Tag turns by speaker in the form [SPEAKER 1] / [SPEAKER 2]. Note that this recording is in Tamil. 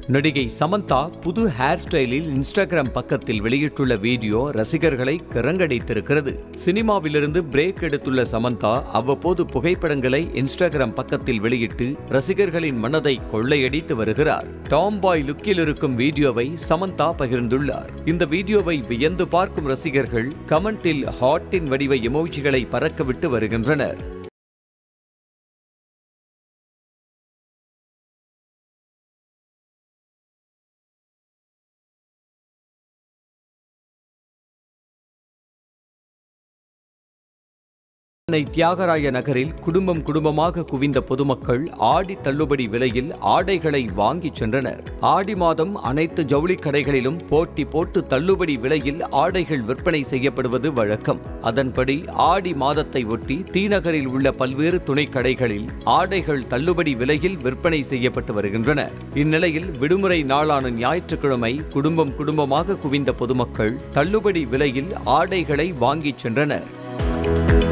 [SPEAKER 1] நடிகை சமந்தா புது ஹேர் ஸ்டைலில் இன்ஸ்டாகிராம் பக்கத்தில் வெளியிட்டுள்ள வீடியோ ரசிகர்களை கிறங்கடித்திருக்கிறது சினிமாவிலிருந்து பிரேக் எடுத்துள்ள சமந்தா அவ்வப்போது புகைப்படங்களை இன்ஸ்டாகிராம் பக்கத்தில் வெளியிட்டு ரசிகர்களின் மனதை கொள்ளையடித்து வருகிறார் டாம் பாய் லுக்கில் இருக்கும் வீடியோவை சமந்தா பகிர்ந்துள்ளார் இந்த வீடியோவை வியந்து பார்க்கும் ரசிகர்கள் கமெண்டில் ஹாட்டின் வடிவ எமோஜிகளை பறக்கவிட்டு வருகின்றனர் சென்னை தியாகராய நகரில் குடும்பம் குடும்பமாக குவிந்த பொதுமக்கள் ஆடி தள்ளுபடி விலையில் ஆடைகளை வாங்கிச் சென்றனர் ஆடி மாதம் அனைத்து ஜவுளி கடைகளிலும் போட்டி போட்டு தள்ளுபடி விலையில் ஆடைகள் விற்பனை செய்யப்படுவது வழக்கம் அதன்படி ஆடி மாதத்தை ஒட்டி தீநகரில் உள்ள பல்வேறு துணை கடைகளில் ஆடைகள் தள்ளுபடி விலையில் விற்பனை செய்யப்பட்டு வருகின்றன இந்நிலையில் விடுமுறை நாளான ஞாயிற்றுக்கிழமை குடும்பம் குடும்பமாக குவிந்த பொதுமக்கள் தள்ளுபடி விலையில் ஆடைகளை வாங்கிச் சென்றனர்